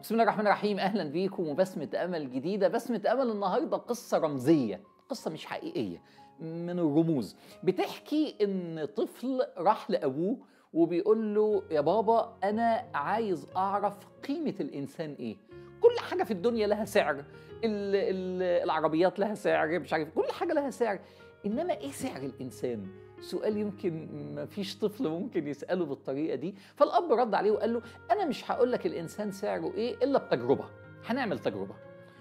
بسم الله الرحمن الرحيم اهلا بيكم وبسمة امل جديدة بسمة امل النهاردة قصة رمزية قصة مش حقيقية من الرموز بتحكي ان طفل راح لابوه وبيقول له يا بابا انا عايز اعرف قيمة الانسان ايه كل حاجة في الدنيا لها سعر ال- ال- العربيات لها سعر مش عارف كل حاجة لها سعر انما ايه سعر الانسان سؤال يمكن ما فيش طفل ممكن يساله بالطريقه دي فالاب رد عليه وقال له انا مش هقول لك الانسان سعره ايه الا بتجربه هنعمل تجربه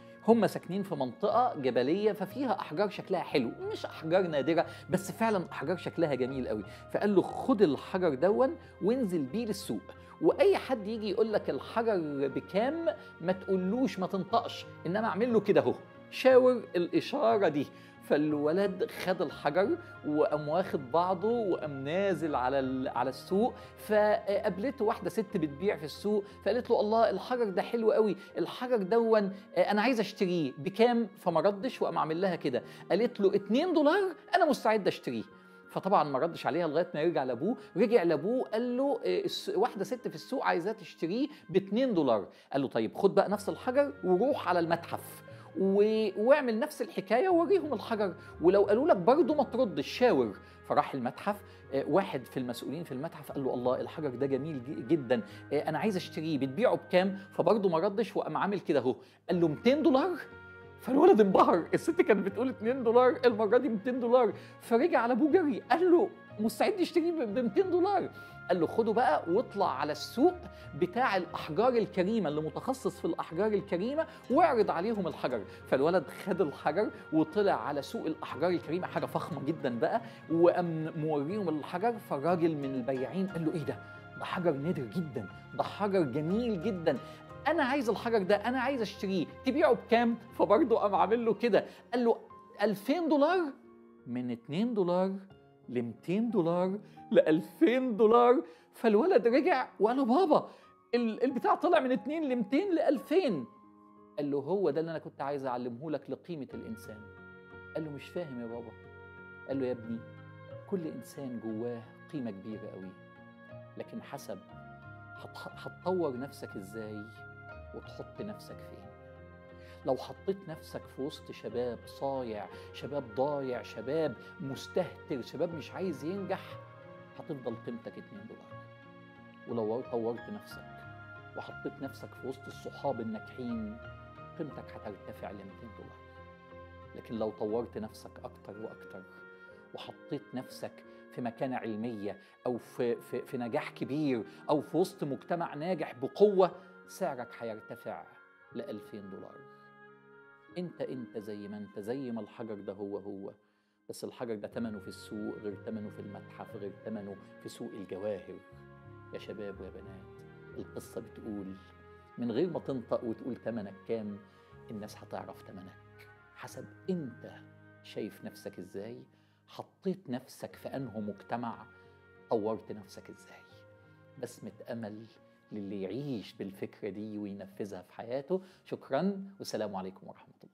هم ساكنين في منطقة جبلية ففيها أحجار شكلها حلو مش أحجار نادرة بس فعلا أحجار شكلها جميل قوي فقال له خد الحجر دون وانزل بيه للسوق واي حد يجي يقول لك الحجر بكام ما تقولوش ما تنطقش انما اعمل له كده اهو شاور الاشاره دي فالولد خد الحجر وقام واخد بعضه وقام نازل على ال- على السوق فقابلته واحده ست بتبيع في السوق فقالت له الله الحجر ده حلو قوي الحجر دون آه، انا عايز اشتريه بكام فما ردش وقام عامل لها كده قالت له 2 دولار انا مستعد اشتريه فطبعا ما ردش عليها لغايه ما يرجع لابوه رجع لابوه قال له آه، الس- واحده ست في السوق عايزاه تشتريه ب 2 دولار قال له طيب خد بقى نفس الحجر وروح على المتحف و- واعمل نفس الحكايه ووريهم الحجر ولو قالوا لك برضه ما تردش شاور فراح المتحف آه، واحد في المسؤولين في المتحف قال له الله الحجر ده جميل ج- جدا آه، انا عايز اشتريه بتبيعه بكام فبرضه ما ردش وقام عامل كده اهو قال له 200 دولار فالولد انبهر الست كانت بتقول 2 دولار المره دي 200 دولار فرجع على ابوه جري قال له مستعد يشتريه ب 200 دولار قال له خده بقى واطلع على السوق بتاع الاحجار الكريمه اللي متخصص في الاحجار الكريمه واعرض عليهم الحجر فالولد خد الحجر وطلع على سوق الاحجار الكريمه حاجه فخمه جدا بقى وقام موريهم الحجر فالراجل من البياعين قال له ايه ده ده حجر نادر جدا ده حجر جميل جدا انا عايز الحجر ده انا عايز اشتريه تبيعه بكام فبرضه قام عامل له كده قال له 2000 دولار من 2 دولار ل 200 دولار ل 2000 دولار فالولد رجع وقال له بابا ال- البتاع طلع من 2 ل 200 ل 2000 قال له هو ده اللي انا كنت عايز اعلمه لك لقيمه الانسان قال له مش فاهم يا بابا قال له يا ابني كل انسان جواه قيمه كبيره قوي لكن حسب هتح- هتطور نفسك ازاي وتحط نفسك فين لو حطيت نفسك في وسط شباب صايع شباب ضايع شباب مستهتر شباب مش عايز ينجح هتفضل قيمتك 2 دولار ولو طورت نفسك وحطيت نفسك في وسط الصحاب الناجحين قيمتك هترتفع ل 200 دولار لكن لو طورت نفسك اكتر واكتر وحطيت نفسك في مكانة علمية أو في, في, في نجاح كبير أو في وسط مجتمع ناجح بقوة سعرك هيرتفع ل 2000 دولار انت انت زي ما انت زي ما الحجر ده هو هو بس الحجر ده ثمنه في السوق غير ثمنه في المتحف غير ثمنه في سوق الجواهر يا شباب ويا بنات القصة بتقول من غير ما تنطق وتقول ثمنك كام الناس هتعرف ثمنك حسب انت شايف نفسك ازاي حطيت نفسك في انه مجتمع طورت نفسك ازاي بسمة امل للي يعيش بالفكرة دي وينفذها في حياته شكرا والسلام عليكم ورحمة الله